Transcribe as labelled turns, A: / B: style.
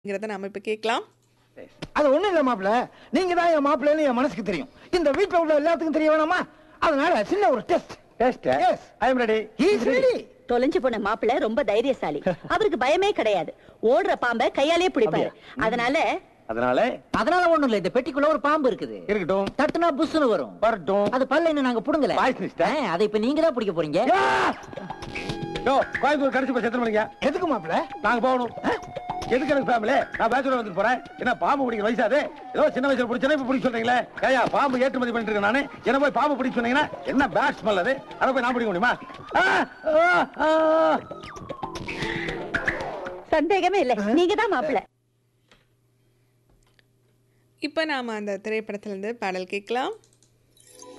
A: ங்கிறத நாம இப்ப கேட்கலாம்
B: அது ஒண்ணும் இல்ல மாப்பிள நீங்க தான் என் மாப்பிள்ளைன்னு என் மனசுக்கு தெரியும் இந்த வீட்ல உள்ள எல்லாத்துக்கும் தெரிய வேணாமா அதனால சின்ன ஒரு test
C: test
B: Yes.
C: I am ready
B: is ready
D: தொலைஞ்சு போன மாப்பிள்ளை ரொம்ப தைரியசாலி அவருக்கு பயமே கிடையாது ஓடுற பாம்பை கையாலே பிடிப்பாரு அதனால
C: அதனால
E: அதனால ஒண்ணும் இல்ல இந்த பெட்டிக்குள்ள ஒரு பாம்பு இருக்குது
C: இருக்கட்டும்
E: தட்டுனா புஷ்னு வரும்
C: வரட்டும்
E: அது பல்ல இன்னும் நாங்க புடுங்கல
C: Voice mister.
E: ஆ, அதை இப்ப நீங்க தான் பிடிக்க போறீங்க
C: யோ கோயம்புத்தூர் கடைசி பஸ் எத்தனை மணிங்க
B: எதுக்கு மாப்பிள
C: நாங்க போகணும் ஆ? எதுக்கு எனக்கு ஃபேமிலி நான் பேச்சுலர் வந்துட்டு போறேன் என்ன பாம்பு பிடிக்கிற வயசாது ஏதோ சின்ன வயசுல பிடிச்சா இப்ப பிடிக்க சொல்றீங்களே ஏயா பாம்பு ஏற்றுமதி பண்ணிட்டு இருக்கேன் நானு என்ன போய் பாம்பு பிடிக்க சொன்னீங்கன்னா என்ன பேட் ஸ்மெல் அது அதை போய் நான் பிடிக்க முடியுமா ஆ, ஆ, ஆ.
D: சந்தேகமே இல்ல நீங்க தான் மாப்பிள்ளை
A: இப்ப நாம அந்த திரைப்படத்துல இருந்து பாடல் கேட்கலாம்